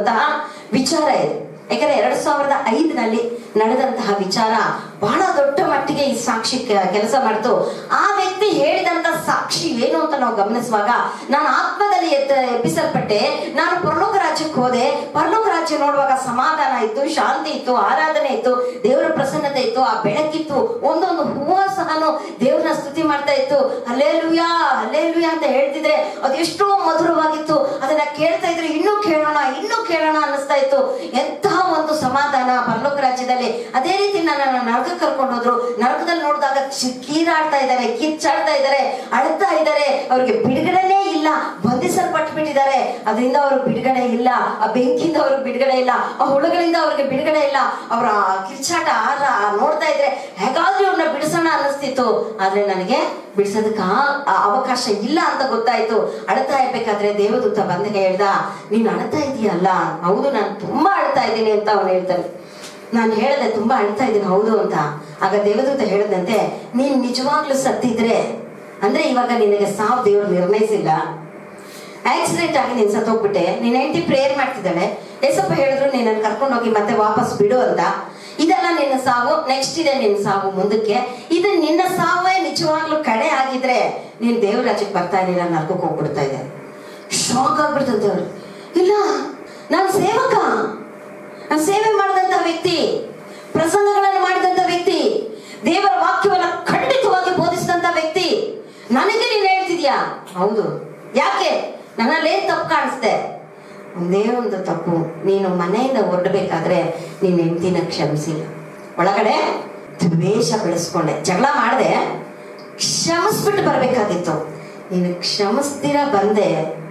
ನಡೆದಿರುವಂತಹ ವಿಚಾರ ಇದು ಯಾಕಂದ್ರೆ ಎರಡ್ ಸಾವಿರದ ಐದರಲ್ಲಿ ನಡೆದಂತಹ ವಿಚಾರ ಬಹಳ ದೊಡ್ಡ ಮಟ್ಟಿಗೆ ಈ ಸಾಕ್ಷಿ ಕೆಲಸ ಮಾಡಿತು ಆ ವ್ಯಕ್ತಿ ಹೇಳಿದಂತ ಸಾಕ್ಷಿ ಏನು ಅಂತ ನಾವು ಗಮನಿಸುವಾಗ ನಾನು ಆತ್ಮದಲ್ಲಿ ಎತ್ತ ಎಬ್ಬಿಸಲ್ಪಟ್ಟೆ ನಾನು ಪರಲೋಕ ರಾಜ್ಯಕ್ಕೆ ಹೋದೆ ಪರಲೋಕ ರಾಜ್ಯ ನೋಡುವಾಗ ಸಮಾಧಾನ ಇತ್ತು ಶಾಂತಿ ಇತ್ತು ಆರಾಧನೆ ಇತ್ತು ದೇವರ ಪ್ರಸನ್ನತೆ ಇತ್ತು ಆ ಬೆಳಕಿತ್ತು ಒಂದೊಂದು ಹೂವ ಸಹನು ದೇವ್ರನ್ನ ಸ್ತುತಿ ಮಾಡ್ತಾ ಇತ್ತು ಅಲ್ಲೇಲುಯಾ ಅಲ್ಲೇಲುಯಾ ಅಂತ ಹೇಳ್ತಿದ್ರೆ ಅದೆಷ್ಟೋ ಮಧುರವಾಗಿತ್ತು ಅದನ್ನ ಕೇಳ್ತಾ ಇದ್ರೆ ಇನ್ನೂ ಕೇಳೋಣ ಇನ್ನೂ ಕೇಳೋಣ ಅನ್ನಿಸ್ತಾ ಇತ್ತು ಎಂತಹ ಒಂದು ಸಮಾಧಾನ ಪರಲೋಕ ರಾಜ್ಯದಲ್ಲಿ ಅದೇ ರೀತಿ ನನ್ನ ನರಕಕ್ಕೆ ಕರ್ಕೊಂಡು ಹೋದ್ರು ನರಕದಲ್ಲಿ ನೋಡಿದಾಗ ಚಿ- ಕೀರಾಡ್ತಾ ಇದ್ದಾರೆ ಕಿಚ್ಚಾಡ್ತಾ ಇದ್ದಾರೆ ಅಳ್ತಾ ಇದ್ದಾರೆ ಅವ್ರಿಗೆ ಬಿಡುಗಡೆನೇ ಇಲ್ಲ ಬಂಧಿಸಲ್ಪಟ್ಟು ಬಿಟ್ಟಿದ್ದಾರೆ ಅದರಿಂದ ಅವ್ರಿಗೆ ಬಿಡುಗಡೆ ಇಲ್ಲ ಆ ಬೆಂಕಿಯಿಂದ ಅವ್ರಿಗೆ ಬಿಡುಗಡೆ ಇಲ್ಲ ಆ ಹುಳುಗಳಿಂದ ಅವ್ರಿಗೆ ಬಿಡುಗಡೆ ಇಲ್ಲ ಅವರ ಕಿರ್ಚಾಟ ಆರ ನೋಡ್ತಾ ಇದ್ರೆ ಹೇಗಾದ್ರೂ ಅವ್ರನ್ನ ಬಿಡಿಸೋಣ ಅನ್ನಿಸ್ತಿತ್ತು ಆದ್ರೆ ನನಗೆ ಬಿಡಿಸೋದಕ್ಕೆ ಅವಕಾಶ ಇಲ್ಲ ಅಂತ ಗೊತ್ತಾಯ್ತು ಅಳ್ತಾ ಇರ್ಬೇಕಾದ್ರೆ ದೇವದೂತ ಬಂದ ಹೇಳ್ದ ನೀನ್ ಅಳ್ತಾ ಇದೀಯಲ್ಲ ಹೌದು ನಾನು ತುಂಬಾ ಅಳ್ತಾ ಇದ್ದೀನಿ ಅಂತ ಅವನು ಹೇಳ್ತಾನೆ ನಾನು ಹೇಳ್ದೆ ತುಂಬಾ ಅಳ್ತಾ ಇದ್ದೀನಿ ಹೌದು ಅಂತ ಆಗ ದೇವದೂತ ಹೇಳದಂತೆ ನೀನ್ ನಿಜವಾಗ್ಲೂ ಸತ್ತಿದ್ರೆ ಅಂದ್ರೆ ಇವಾಗ ನಿನಗೆ ಸಾವು ದೇವ್ರು ನಿರ್ಣಯಿಸಿಲ್ಲ ಆಕ್ಸಿಡೆಂಟ್ ಆಗಿ ನೀನ್ ಸತ್ತೋಗ್ಬಿಟ್ಟೆ ನೀನ್ ಹೆಂಡತಿ ಪ್ರೇಯರ್ ಮಾಡ್ತಿದ್ದಾಳೆ ಎಸಪ್ಪ ಹೇಳಿದ್ರು ನೀನ್ ಕರ್ಕೊಂಡು ಹೋಗಿ ಮತ್ತೆ ವಾಪಸ್ ಬಿಡು ಅಂತ ಇದೆಲ್ಲ ನಿನ್ನ ಸಾವು ನೆಕ್ಸ್ಟ್ ಇದೆ ನಿನ್ನ ಸಾವು ಮುಂದಕ್ಕೆ ಇದು ನಿನ್ನ ಸಾವೇ ನಿಜವಾಗ್ಲೂ ಕಡೆ ಆಗಿದ್ರೆ ನೀನ್ ದೇವ್ರ ರಾಜ್ಯಕ್ಕೆ ಬರ್ತಾ ಇರಲಿಲ್ಲ ನರ್ಕಕ್ಕೆ ಹೋಗ್ಬಿಡ್ತಾ ಇದೆ ಶಾಕ್ ಆಗ್ಬಿಡ್ತಂತೆ ಅವ್ರು ಇಲ್ಲ ನಾನು ಸೇವಕ ನಾನು ಸೇವೆ ಮಾಡಿದಂತ ವ್ಯಕ್ತಿ ಪ್ರಸಂಗಗಳನ್ನು ಮಾಡಿದಂತ ವ್ಯಕ್ತಿ ದೇವರ ವಾಕ್ಯವನ್ನ ಖಂಡಿತವಾಗಿ ಬೋಧಿಸಿದಂತ ವ್ಯಕ್ತಿ ನನಗೆ ನೀನ್ ಹೇಳ್ತಿದ್ಯಾ ಹೌದು ಯಾಕೆ ನನ್ನಲ್ಲಿ ಏನ್ ತಪ್ಪು ಕಾಣಿಸ್ದೆ ಒಂದೇ ಒಂದು ತಪ್ಪು ನೀನು ಮನೆಯಿಂದ ಹೊರಡ್ಬೇಕಾದ್ರೆ ನೀನ್ ಹೆಂಡತಿನ ಕ್ಷಮಿಸಿಲ್ಲ ಒಳಗಡೆ ದ್ವೇಷ ಬೆಳೆಸ್ಕೊಂಡೆ ಜಗಳ ಮಾಡಿದೆ ಕ್ಷಮಿಸ್ಬಿಟ್ಟು ಬರ್ಬೇಕಾಗಿತ್ತು ನೀನು ಕ್ಷಮಿಸ್ತೀರ ಬಂದೆ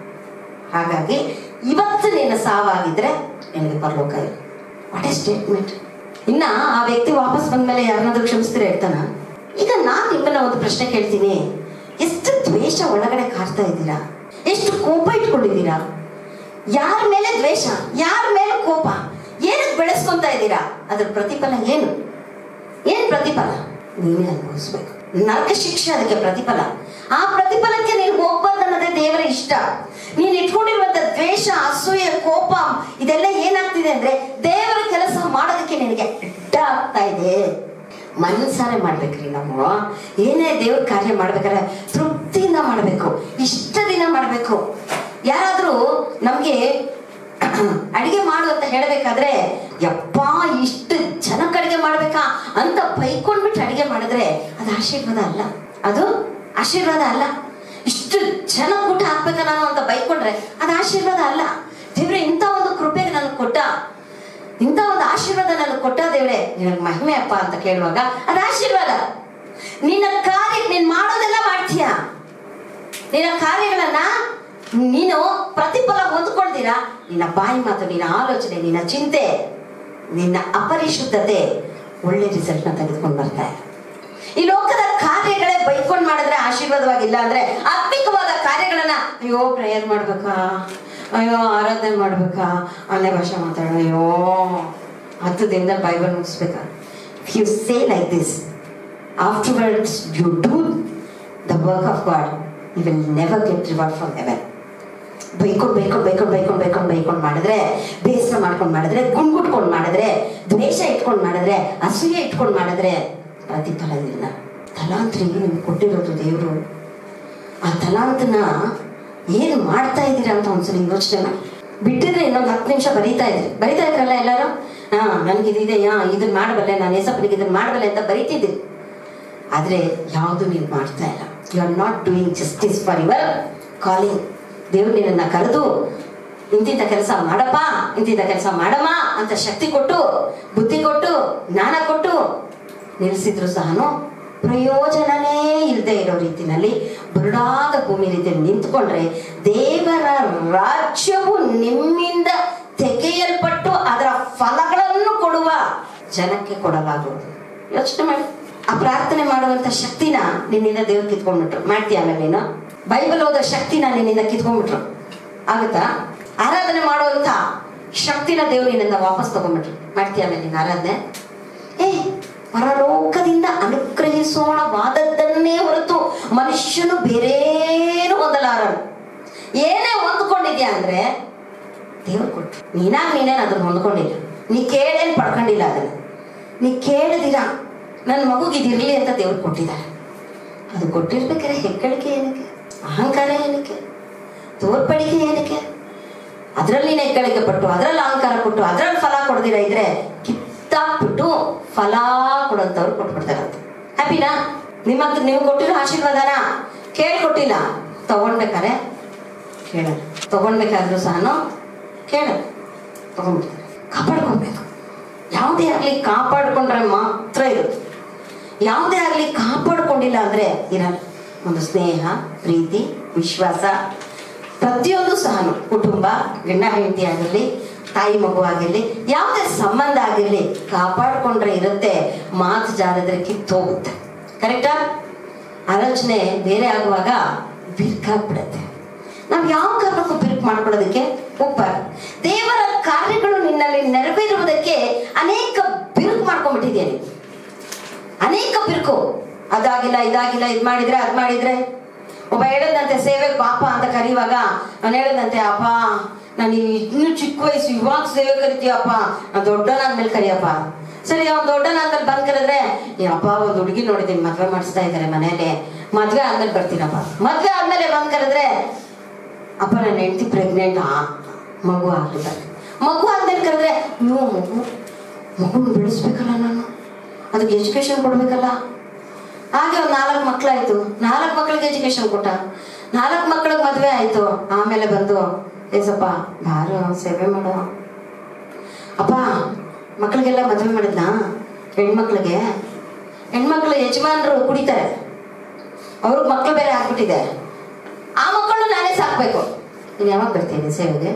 ಹಾಗಾಗಿ ಇವತ್ತು ನಿನ್ನ ಸಾವಾಗಿದ್ರೆ ನಿನಗೆ ಪರಲೋಕ ಇಲ್ಲ ವಾಟ್ ಎ ಸ್ಟೇಟ್ಮೆಂಟ್ ಇನ್ನ ಆ ವ್ಯಕ್ತಿ ವಾಪಸ್ ಬಂದ್ಮೇಲೆ ಯಾರನ್ನಾದ್ರೂ ಕ್ಷಮಿಸ್ತೀರ ಇರ್ತಾನ ಈಗ ನಾನ್ ನಿಮ್ಮನ್ನ ಒಂದು ಪ್ರಶ್ನೆ ಕೇಳ್ತೀನಿ ಎಷ್ಟು ದ್ವೇಷ ಒಳಗಡೆ ಕಾಡ್ತಾ ಇದ್ದೀರಾ ಎಷ್ಟು ಕೋಪ ಇಟ್ಕೊಂಡಿದ್ದೀರಾ ಯಾರ ಮೇಲೆ ದ್ವೇಷ ಯಾರ ಮೇಲೆ ಕೋಪ ಏನಕ್ಕೆ ಬೆಳೆಸ್ಕೊಂತ ಇದ್ದೀರಾ ಅದ್ರ ಪ್ರತಿಫಲ ಏನು ಏನ್ ಪ್ರತಿಫಲ ನೀನೇ ಅನುಭವಿಸ್ಬೇಕು ನರಕ ಶಿಕ್ಷೆ ಅದಕ್ಕೆ ಪ್ರತಿಫಲ ಆ ಪ್ರತಿಫಲಕ್ಕೆ ನೀನು ಹೋಗ್ಬಾರ್ದು ಅನ್ನೋದೇ ದೇವರ ಇಷ್ಟ ನೀನ್ ಇಟ್ಕೊಂಡಿರುವಂತ ದ್ವೇಷ ಅಸೂಯೆ ಕೋಪ ಇದೆಲ್ಲ ಏನಾಗ್ತಿದೆ ಅಂದ್ರೆ ದೇವರ ಕೆಲಸ ಮಾಡೋದಕ್ಕೆ ನಿನಗೆ ಅಡ್ಡ ಆಗ್ತಾ ಇದೆ ಮನ್ಸಾರೆ ಮಾಡ್ಬೇಕ್ರಿ ನಾವು ಏನೇ ದೇವ್ರ ಕಾರ್ಯ ಮಾಡ್ಬೇಕಾದ್ರೆ ತೃಪ್ತಿಯಿಂದ ಮಾಡ್ಬೇಕು ಇಷ್ಟ ದಿನ ಮಾಡ್ಬೇಕು ಯಾರಾದ್ರೂ ನಮ್ಗೆ ಅಡಿಗೆ ಮಾಡು ಅಂತ ಹೇಳ್ಬೇಕಾದ್ರೆ ಯಪ್ಪ ಇಷ್ಟು ಜನಕ್ಕೆ ಅಡಿಗೆ ಮಾಡ್ಬೇಕಾ ಅಂತ ಬೈಕೊಂಡ್ಬಿಟ್ಟು ಅಡಿಗೆ ಮಾಡಿದ್ರೆ ಅದು ಆಶೀರ್ವಾದ ಅಲ್ಲ ಅದು ಆಶೀರ್ವಾದ ಅಲ್ಲ ಇಷ್ಟು ಜನ ಊಟ ಹಾಕ್ಬೇಕ ನಾನು ಅಂತ ಬೈಕೊಂಡ್ರೆ ಅದು ಆಶೀರ್ವಾದ ಅಲ್ಲ ದೇವ್ರೆ ಇಂಥ ಒಂದು ಕೃಪೆ ನನಗೆ ಕೊಟ್ಟ ಇಂಥ ಒಂದು ಆಶೀರ್ವಾದ ನನಗೆ ಕೊಟ್ಟ ದೇವ್ರೆ ನಿನಗೆ ಮಹಿಮೆ ಅಪ್ಪ ಅಂತ ಕೇಳುವಾಗ ಅದು ಆಶೀರ್ವಾದ ನಿನ್ನ ಕಾರ್ಯ ನೀನ್ ಮಾಡೋದೆಲ್ಲ ಮಾಡ್ತೀಯ ನಿನ್ನ ಕಾರ್ಯಗಳನ್ನ ನೀನು ಪ್ರತಿಫಲ ಹೊಂದ್ಕೊಳ್ತೀರಾ ನಿನ್ನ ಬಾಯಿ ಮಾತು ನಿನ್ನ ಆಲೋಚನೆ ನಿನ್ನ ಚಿಂತೆ ನಿನ್ನ ಅಪರಿಶುದ್ಧತೆ ಒಳ್ಳೆ ರಿಸಲ್ಟ್ ನ ತೆಗೆದುಕೊಂಡು ಬರ್ತಾ ಇದೆ ಈ ಲೋಕದ ಕಾರ್ಯಗಳೇ ಬೈಕೊಂಡ್ ಮಾಡಿದ್ರೆ ಆಶೀರ್ವಾದವಾಗಿಲ್ಲ ಅಂದ್ರೆ ಆತ್ಮಿಕವಾದ ಕಾರ್ಯಗಳನ್ನ ಅಯ್ಯೋ ಪ್ರೇಯರ್ ಮಾಡ್ಬೇಕಾ ಅಯ್ಯೋ ಆರಾಧನೆ ಮಾಡ್ಬೇಕಾ ಅನ್ಯ ಭಾಷೆ ಮಾತಾಡೋ ಅಯ್ಯೋ ಹತ್ತು ದಿನದಲ್ಲಿ ಬೈಬಲ್ ಮುಗಿಸ್ಬೇಕಾ you say like this afterwards you do the work of God, you will never get reward from heaven. ಬೈಕೊಂಡು ಬೈಕೊಂಡು ಬೈಕೊಂಡು ಬೈಕೊಂಡು ಬೈಕೊಂಡು ಬೈಕೊಂಡು ಮಾಡಿದ್ರೆ ಬೇಸರ ಮಾಡ್ಕೊಂಡು ಮಾಡಿದ್ರೆ ಗುಂಡ್ಗುಟ್ಕೊಂಡು ಮಾಡಿದ್ರೆ ದ್ವೇಷ ಇಟ್ಕೊಂಡು ಮಾಡಿದ್ರೆ ಅಸೂಯೆ ಇಟ್ಕೊಂಡು ಮಾಡಿದ್ರೆ ಪ್ರತಿಫಲ ಇಲ್ಲ ತಲಾಂತರಿಗೆ ನಿಮ್ಗೆ ಕೊಟ್ಟಿರೋದು ದೇವರು ಆ ತಲಾಂತನ ಏನು ಮಾಡ್ತಾ ಇದ್ದೀರಾ ಅಂತ ಒಂದ್ಸಲ ಯೋಚನೆ ಮಾಡಿ ಬಿಟ್ಟಿದ್ರೆ ಇನ್ನೊಂದು ಹತ್ತು ನಿಮಿಷ ಬರೀತಾ ಇದ್ರಿ ಬರೀತಾ ಇದ್ರಲ್ಲ ಎಲ್ಲರೂ ಹಾ ನನ್ಗೆ ಇದಿದೆಯಾ ಇದನ್ನ ಮಾಡಬಲ್ಲೆ ನಾನು ಏಸಪ್ಪನಿಗೆ ಇದನ್ನ ಮಾಡಬಲ್ಲೆ ಅಂತ ಬರೀತಿದ್ರಿ ಆದ್ರೆ ಯಾವುದು ನೀವು ಮಾಡ್ತಾ ಇಲ್ಲ you are not doing justice for your calling ದೇವ್ರು ನಿನ್ನನ್ನ ಕರೆದು ಇಂತಿಂತ ಕೆಲಸ ಮಾಡಪ್ಪ ಇಂತಿಂತ ಕೆಲಸ ಮಾಡಮ್ಮ ಅಂತ ಶಕ್ತಿ ಕೊಟ್ಟು ಬುದ್ಧಿ ಕೊಟ್ಟು ಜ್ಞಾನ ಕೊಟ್ಟು ನಿಲ್ಲಿಸಿದ್ರು ಸಹನು ಪ್ರಯೋಜನನೇ ಇಲ್ಲದೆ ಇರೋ ರೀತಿನಲ್ಲಿ ಬುರುಡಾದ ಭೂಮಿ ರೀತಿಯಲ್ಲಿ ನಿಂತ್ಕೊಂಡ್ರೆ ದೇವರ ರಾಜ್ಯವು ನಿಮ್ಮಿಂದ ತೆಗೆಯಲ್ಪಟ್ಟು ಅದರ ಫಲಗಳನ್ನು ಕೊಡುವ ಜನಕ್ಕೆ ಕೊಡಲಾಗುವುದು ಯೋಚನೆ ಮಾಡಿ ಆ ಪ್ರಾರ್ಥನೆ ಮಾಡುವಂತ ಶಕ್ತಿನ ನಿನ್ನಿಂದ ದೇವ್ರು ಕಿತ್ಕೊಂಡ್ಬಿಟ್ರು ಮಾಡ್ತೀಯ ಆಮೇಲೆ ನೀನು ಬೈಬಲ್ ಓದೋ ಶಕ್ತಿನ ನಿನ್ನಿಂದ ಕಿತ್ಕೊಂಡ್ಬಿಟ್ರು ಆಗುತ್ತಾ ಆರಾಧನೆ ಮಾಡುವಂತ ಶಕ್ತಿನ ದೇವ್ರು ನಿನ್ನಿಂದ ವಾಪಸ್ ತಗೊಂಡ್ಬಿಟ್ರು ಮಾಡ್ತೀಯ ಆಮೇಲೆ ನೀನು ಆರಾಧನೆ ಏ ಪರಲೋಕದಿಂದ ಅನುಗ್ರಹಿಸೋಣವಾದದ್ದನ್ನೇ ಹೊರತು ಮನುಷ್ಯನು ಬೇರೇನು ಹೊಂದಲಾರನು ಏನೇ ಹೊಂದ್ಕೊಂಡಿದ್ಯಾ ಅಂದ್ರೆ ದೇವ್ರು ಕೊಟ್ರು ನೀನಾಗ ನೀನೇನು ಅದನ್ನ ಹೊಂದ್ಕೊಂಡಿಲ್ಲ ನೀ ಕೇಳೇನು ಪಡ್ಕೊಂಡಿಲ್ಲ ಅದನ್ನ ನೀ ಕೇಳದಿರ ನನ್ನ ಮಗುಗೆ ಇದಿರಲಿ ಅಂತ ದೇವ್ರು ಕೊಟ್ಟಿದ್ದಾರೆ ಅದು ಕೊಟ್ಟಿರ್ಬೇಕಾದ್ರೆ ಹೆಗ್ಗಳಿಕೆ ಏನಕ್ಕೆ ಅಹಂಕಾರ ಏನಕ್ಕೆ ತೋರ್ಪಡಿಕೆ ಏನಕ್ಕೆ ಅದರಲ್ಲಿ ಹೆಗ್ಗಳಿಕೆ ಪಟ್ಟು ಅದರಲ್ಲಿ ಅಹಂಕಾರ ಕೊಟ್ಟು ಅದರಲ್ಲಿ ಫಲ ಕೊಡದಿರ ಇದ್ರೆ ಕಿತ್ತಾಕ್ಬಿಟ್ಟು ಫಲ ಕೊಡೋಂಥವ್ರು ಕೊಟ್ಬಿಡ್ತಾರಂತೆ ಹ್ಯಾಪಿನಾ ನಿಮ್ಮ ಹತ್ರ ನೀವು ಕೊಟ್ಟಿರೋ ಆಶೀರ್ವಾದನ ಕೇಳ್ಕೊಟ್ಟಿಲ್ಲ ತಗೊಂಡ್ಬೇಕಾರೆ ಕೇಳಲ್ಲ ತಗೊಂಡ್ಬೇಕಾದ್ರೂ ಸಹ ಕೇಳಲ್ಲ ತಗೊಂಡ್ಬಿಡ್ತಾರೆ ಕಾಪಾಡ್ಕೊಬೇಕು ಯಾವುದೇ ಆಗಲಿ ಕಾಪಾಡ್ಕೊಂಡ್ರೆ ಮಾತ್ರ ಇರುತ್ತೆ ಯಾವುದೇ ಆಗಲಿ ಕಾಪಾಡ್ಕೊಂಡಿಲ್ಲ ಅಂದರೆ ಇರಲ್ಲ ಒಂದು ಸ್ನೇಹ ಪ್ರೀತಿ ವಿಶ್ವಾಸ ಪ್ರತಿಯೊಂದು ಸಹ ಕುಟುಂಬ ಗಂಡ ಹೆಂಡತಿ ಆಗಿರಲಿ ತಾಯಿ ಮಗು ಆಗಿರಲಿ ಯಾವುದೇ ಸಂಬಂಧ ಆಗಿರಲಿ ಕಾಪಾಡ್ಕೊಂಡ್ರೆ ಇರುತ್ತೆ ಮಾತು ಜಾರಿದ್ರೆ ಕಿತ್ತೋಗುತ್ತೆ ಕರೆಕ್ಟಾ ಆಲೋಚನೆ ಬೇರೆ ಆಗುವಾಗ ಬಿರ್ಕಾಗ್ಬಿಡುತ್ತೆ ನಾವು ಯಾವ ಕಾರಣಕ್ಕೂ ಬಿರುಕು ಮಾಡ್ಕೊಳ್ಳೋದಕ್ಕೆ ಹೋಗ್ಬಾರ್ದು ದೇವರ ಕಾರ್ಯಗಳು ನಿನ್ನಲ್ಲಿ ನೆರವೇರುವುದಕ್ಕೆ ಅನೇಕ ಬಿರುಕು ಮಾಡ್ಕೊಂಡ್ಬಿಟ್ಟಿದ್ಯಾ ನೀನು ಅನೇಕ ಬಿರುಕು ಅದಾಗಿಲ್ಲ ಇದಾಗಿಲ್ಲ ಇದು ಮಾಡಿದ್ರೆ ಅದ್ ಮಾಡಿದ್ರೆ ಒಬ್ಬ ಹೇಳದಂತೆ ಸೇವೆಗೆ ಪಾಪ ಅಂತ ಕರೆಯುವಾಗ ನಾನು ಹೇಳದಂತೆ ಅಪ್ಪ ನಾನು ಇನ್ನು ಚಿಕ್ಕ ವಯಸ್ಸು ಇವಾಗ ಸೇವೆ ಕರಿತೀಯಪ್ಪ ನಾನು ದೊಡ್ಡನಾದ್ಮೇಲೆ ಕರಿಯಪ್ಪ ಸರಿ ಅವ್ನು ದೊಡ್ಡನಾದ್ಮೇಲೆ ಬಂದ್ ಕರೆದ್ರೆ ಏ ಅಪ್ಪ ಒಂದು ಹುಡುಗಿ ನೋಡಿದ್ದೀನಿ ಮದ್ವೆ ಮಾಡಿಸ್ತಾ ಇದ್ದಾರೆ ಮನೇಲಿ ಮದ್ವೆ ಆದ್ಮೇಲೆ ಬರ್ತೀನಪ್ಪ ಮದ್ವೆ ಆದ್ಮೇಲೆ ಬಂದ್ ಕರೆದ್ರೆ ಅಪ್ಪ ನನ್ನ ಹೆಂಡತಿ ಪ್ರೆಗ್ನೆಂಟ್ ಮಗು ಆಗ್ಲಿಲ್ಲ ಮಗು ಆದ್ಮೇಲೆ ಕರೆದ್ರೆ ನೀವು ಮಗು ಮಗುನ ಬೆಳೆಸ್ಬೇಕಲ್ಲ ನಾನು ಅದಕ್ಕೆ ಎಜುಕೇಶನ್ ಕೊಡ್ಬೇಕಲ್ಲ ಹಾಗೆ ಒಂದು ನಾಲ್ಕು ಮಕ್ಕಳಾಯ್ತು ನಾಲ್ಕು ಮಕ್ಕಳಿಗೆ ಎಜುಕೇಶನ್ ಕೊಟ್ಟ ನಾಲ್ಕು ಮಕ್ಕಳಿಗೆ ಮದುವೆ ಆಯ್ತು ಆಮೇಲೆ ಬಂದು ಏಸಪ್ಪ ಬಾರು ಸೇವೆ ಮಾಡು ಅಪ್ಪ ಮಕ್ಕಳಿಗೆಲ್ಲ ಮದುವೆ ಮಾಡಿದ್ನಾ ಹೆಣ್ಮಕ್ಳಿಗೆ ಹೆಣ್ಮಕ್ಳು ಯಜಮಾನರು ಕುಡಿತಾರೆ ಅವ್ರಿಗೆ ಮಕ್ಕಳು ಬೇರೆ ಆಗ್ಬಿಟ್ಟಿದೆ ಆ ಮಕ್ಕಳು ನಾನೇ ಸಾಕ್ಬೇಕು ನೀನು ಯಾವಾಗ ಬರ್ತೀನಿ ಸೇವೆಗೆ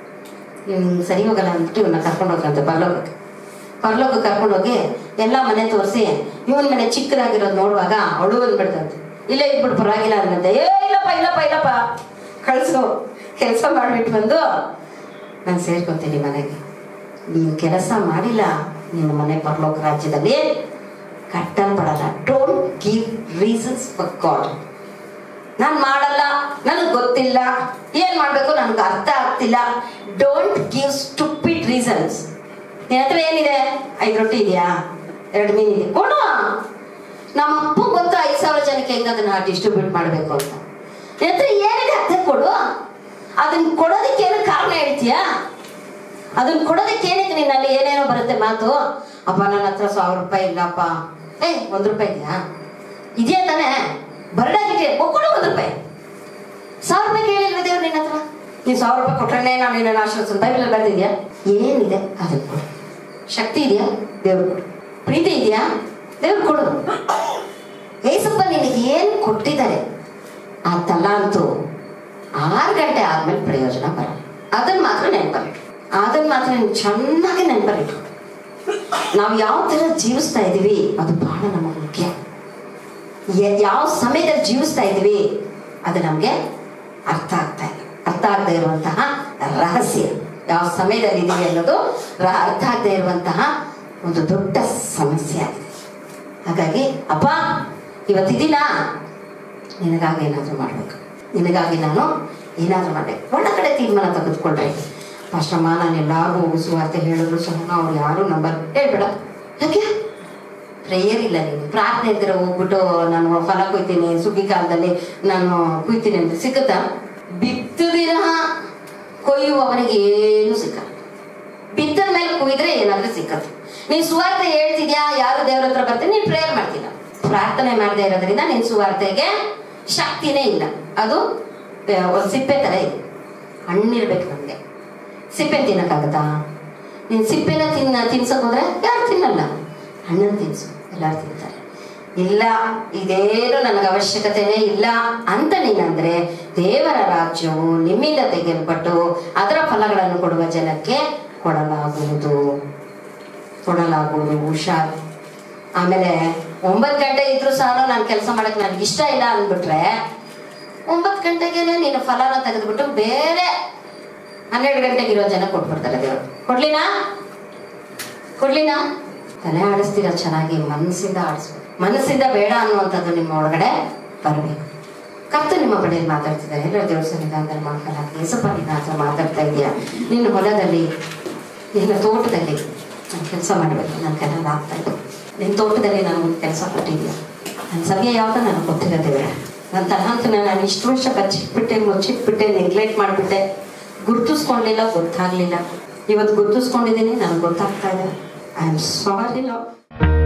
ಇವ್ನು ಸರಿ ಹೋಗಲ್ಲ ಅಂದ್ಬಿಟ್ಟು ಇವನ್ನ ಕರ್ಕೊಂಡು ಹೋಗ್ರಂತೆ ಪರಲೋಕಕ್ಕೆ ಪರಲೋಕಕ್ಕೆ ಕರ್ಕೊಂಡೋಗಿ ಎಲ್ಲ ಮನೆ ತೋರಿಸಿ ಇವನ್ ಮನೆ ಚಿಕ್ಕದಾಗಿರೋದು ನೋಡುವಾಗ ಅವಳು ಬಂದ್ಬಿಡ್ತಂತೆ ಇಲ್ಲೇ ಇದ್ಬಿಟ್ಟು ಪರವಾಗಿಲ್ಲ ಅನ್ನಂತೆ ಏ ಇಲ್ಲಪ್ಪ ಇಲ್ಲಪ್ಪ ಇಲ್ಲಪ್ಪ ಕಳ್ಸು ಕೆಲಸ ಮಾಡ್ಬಿಟ್ಟು ಬಂದು ನಾನು ಸೇರ್ಕೊತೀನಿ ಮನೆಗೆ ನೀನು ಕೆಲಸ ಮಾಡಿಲ್ಲ ನಿನ್ನ ಮನೆ ಪರಲೋಕ ರಾಜ್ಯದಲ್ಲಿ ಕಟ್ಟಲ್ಪಡಲ್ಲ don't give reasons for God ನಾನು ಮಾಡಲ್ಲ ನನಗೆ ಗೊತ್ತಿಲ್ಲ ಏನ್ ಮಾಡ್ಬೇಕು ನನಗೆ ಅರ್ಥ ಆಗ್ತಿಲ್ಲ ಡೋಂಟ್ ಗಿವ್ ಸ್ಟುಪಿಡ್ ರೀಸನ್ಸ್ ನಿನ್ನ ಹತ್ರ ಏನಿದೆ ಐದು ರೊಟ್ಟಿ ಇದೆಯಾ ಎರಡು ಮೀನು ಇದೆ ಕೊಡು ನಮ್ಮ ಅಪ್ಪ ಗೊತ್ತು ಐದು ಸಾವಿರ ಜನಕ್ಕೆ ಹೆಂಗ ಅದನ್ನ ಡಿಸ್ಟ್ರಿಬ್ಯೂಟ್ ಮಾಡಬೇಕು ಅಂತ ನಿನ್ನ ಹತ್ರ ಏನಿದೆ ಅದೇ ಕೊಡು ಅದನ್ನ ಕೊಡೋದಕ್ಕೆ ಏನು ಕಾರಣ ಹೇಳ್ತೀಯಾ ಅದನ್ನ ಕೊಡೋದಕ್ಕೆ ಏನಕ್ಕೆ ನಿನ್ನಲ್ಲಿ ಏನೇನೋ ಬರುತ್ತೆ ಮಾತು ಅಪ್ಪ ನನ್ನ ಹತ್ರ ಸಾವಿರ ರೂಪಾಯಿ ಇಲ್ಲಪ್ಪ ಏ ಒಂದು ರೂಪಾಯಿ ಇದೆಯಾ ಇದೆಯಾ ತಾನೇ ಬರಡಾಗಿದೆಯಾ ಕೊಡು ಒಂದು ರೂಪಾಯಿ ಸಾವಿರ ರೂಪಾಯಿ ಕೇಳಿಲ್ವ ದೇವ್ರು ನಿನ್ನ ಹತ್ರ ನೀವು ಸಾವಿರ ರೂಪಾಯಿ ಕೊಟ್ರೆ ನಾನು ನಿನ್ನ ಆಶ್ವಾಸ ಬೈಬಲ್ ಬರ್ದಿದ್ಯಾ ಏನಿದೆ ಅದನ್ನ ಕೊಡು ಶಕ್ತಿ ಇದೆಯಾ ದೇವ್ರು ಕೊಡು ಪ್ರೀತಿ ಇದೆಯಾ ದೇವ್ರು ಕೊಡು ಏಸಪ್ಪ ನಿನಗೆ ಏನು ಕೊಟ್ಟಿದ್ದಾರೆ ಆ ತಲಾಂತು ಆರು ಗಂಟೆ ಆದ್ಮೇಲೆ ಪ್ರಯೋಜನ ಬರಲ್ಲ ಅದನ್ನ ಮಾತ್ರ ನೆನಪಲ್ಲಿಟ್ಟು ಅದನ್ನ ಮಾತ್ರ ನೀನು ಚೆನ್ನಾಗಿ ನೆನಪಲ್ಲಿಟ್ಟು ನಾವು ಯಾವ ಥರ ಜೀವಿಸ್ತಾ ಇದ್ದೀವಿ ಅದು ಬಹಳ ನಮಗೆ ಮುಖ್ಯ ಯ- ಯಾವ ಸಮಯದಲ್ಲಿ ಜೀವಿಸ್ತಾ ಇದ್ದೀವಿ ಅದು ನಮಗೆ ಅರ್ಥ ಆಗ್ತಾ ಇಲ್ಲ ಅರ್ಥ ಆಗದೆ ಇರುವಂತಹ ರಹಸ್ಯ ಯಾವ ಸಮಯದಲ್ಲಿ ಇದ್ದೀವಿ ಅನ್ನೋದು ರ- ಅರ್ಥ ಆಗದೆ ಇರುವಂತಹ ಒಂದು ದೊಡ್ಡ ಸಮಸ್ಯೆ ಆಗಿದೆ ಹಾಗಾಗಿ ಅಪ್ಪ ಇವತ್ತಿದ್ದೀನ ನಿನಗಾಗಿ ಏನಾದರೂ ಮಾಡಬೇಕು ನಿನಗಾಗಿ ನಾನು ಏನಾದರೂ ಮಾಡಬೇಕು ಒಳ್ಳೆ ಕಡೆ ತೀರ್ಮಾನ ತೆಗೆದುಕೊಳ್ರಿ ಪಾಸ್ಟಮ್ಮ ನಾನು ಎಲ್ಲರಿಗೂ ಮುಗಿಸುವಾರ್ತೆ ಹೇಳಿದ್ರು ಸಹ ಅವ್ರು ಯಾರು ನಂಬರ್ ಹೇಳ್ಬೇಡ ಯಾಕೆ ಪ್ರೇಯರ್ ಇಲ್ಲ ನೀನು ಪ್ರಾರ್ಥನೆ ಇದ್ರೆ ಹೋಗ್ಬಿಟ್ಟು ನಾನು ಫಲ ಕೊಯ್ತೀನಿ ಸುಗ್ಗಿ ಕಾಲದಲ್ಲಿ ನಾನು ಕುಯ್ತೀನಿ ಅಂತ ಸಿಕ್ಕುತ್ತಾ ಬಿತ್ತು ದಿನ ಕೊಯ್ಯುವವನಿಗೆ ಏನು ಸಿಕ್ಕಲ್ಲ ಬಿತ್ತದ ಮೇಲೆ ಕುಯ್ದ್ರೆ ಏನಾದ್ರೂ ಸಿಕ್ಕತ್ತೆ ನೀನ್ ಸುವಾರ್ತೆ ಹೇಳ್ತಿದ್ಯಾ ಯಾರು ದೇವ್ರ ಹತ್ರ ಬರ್ತೀನಿ ನೀನ್ ಪ್ರೇಯರ್ ಮಾಡ್ತಿಲ್ಲ ಪ್ರಾರ್ಥನೆ ಮಾಡದೆ ಇರೋದ್ರಿಂದ ನಿನ್ ಸುವಾರ್ತೆಗೆ ಶಕ್ತಿನೇ ಇಲ್ಲ ಅದು ಆ, ಒಂದ್ ಸಿಪ್ಪೆ ತರ ಇದೆ ಹಣ್ಣಿರ್ಬೇಕು ನಮ್ಗೆ ಸಿಪ್ಪೆ ತಿನ್ನಕ್ಕಾಗತ್ತಾ ನೀನ್ ಸಿಪ್ಪೆನ ತಿನ್ನ ತಿನ್ಸಕ್ ಹೋದ್ರೆ ಯಾರು ತಿನ್ನಲ್ಲ ಹಣ್ಣನ್ನು ತಿನ್ಸು ಎಲ್ಲಾರು ತಿಂತಾರೆ ಇಲ್ಲ ಇದೇನು ನನಗೆ ಅವಶ್ಯಕತೆನೇ ಇಲ್ಲ ಅಂತ ನೀನಂದ್ರೆ ದೇವರ ರಾಜ್ಯವು ನಿಮ್ಮಿಂದ ತೆಗೆಯಲ್ಪಟ್ಟು ಅದರ ಫಲಗಳನ್ನು ಕೊಡುವ ಜನಕ್ಕೆ ಕೊಡಲಾಗುವುದು ಕೊಡಲಾಗುವುದು ಹುಷಾರ್ ಆಮೇಲೆ ಒಂಬತ್ತು ಗಂಟೆ ಇದ್ರೂ ಸಹ ನಾನು ಕೆಲಸ ಮಾಡಕ್ ನನಗೆ ಇಷ್ಟ ಇಲ್ಲ ಅಂದ್ಬಿಟ್ರೆ ಒಂಬತ್ತು ಗಂಟೆಗೆನೆ ನೀನು ಫಲನ ತೆಗೆದ್ಬಿಟ್ಟು ಬೇರೆ ಹನ್ನೆರಡು ಗಂಟೆಗೆ ಇರೋ ಜನ ಕೊಟ್ಬಿಡ್ತಾರೆ ದೇವರು ಕೊಡ್ಲಿನಾ ಕೊಡ್ಲಿನಾ ತಲೆ ಆಡಿಸ್ತೀರ ಚೆನ್ನಾಗಿ ಮನಸ್ಸಿಂದ ಆಡಿಸ್ಬೇಕು ಮನಸ್ಸಿಂದ ಬೇಡ ಅನ್ನುವಂಥದ್ದು ನಿಮ್ಮ ಒಳಗಡೆ ಬರಬೇಕು ಕರ್ತ ನಿಮ್ಮ ಬಳಿಯಲ್ಲಿ ಮಾತಾಡ್ತಿದ್ದಾರೆ ಎಲ್ಲರ ದೇವ್ರ ಸನ್ನಿಧಾನದಲ್ಲಿ ಮಾಡ್ಕೊಳ್ಳಾಕ ಏಸಪ್ಪ ನಿನ್ನ ಹತ್ರ ಮಾತಾಡ್ತಾ ಇದೆಯಾ ನಿನ್ನ ಹೊಲದಲ್ಲಿ ನಿನ್ನ ತೋಟದಲ್ಲಿ ನಾನು ಕೆಲಸ ಮಾಡಬೇಕು ನನ್ನ ಕೈನಲ್ಲಿ ಆಗ್ತಾ ಇದೆ ನಿನ್ನ ತೋಟದಲ್ಲಿ ನಾನು ಒಂದು ಕೆಲಸ ಕೊಟ್ಟಿದ್ಯಾ ನನ್ನ ಸಮಯ ಯಾವುದು ನನಗೆ ಗೊತ್ತಿಲ್ಲ ದೇವರೇ ನನ್ನ ತಲಾಂತನ ನಾನು ಇಷ್ಟು ವರ್ಷ ಬಚ್ಚಿಟ್ಬಿಟ್ಟೆ ಮುಚ್ಚಿಟ್ಬಿಟ್ಟೆ ನೆಗ್ಲೆಕ್ಟ್ ಮಾಡಿಬಿಟ್ಟೆ ಗುರ್ತಿಸ್ಕೊಂಡಿಲ್ಲ ಗೊತ್ತಾಗ್ಲಿಲ್ಲ ಇವತ್ತು ಗುರ್ತಿಸ್ಕೊಂಡಿದ್ದೀನಿ ನನಗೆ ಗೊತ್ತಾಗ್ತಾ ಇದೆ ಐ ಆಮ್ ಸಾರಿ ಲವ್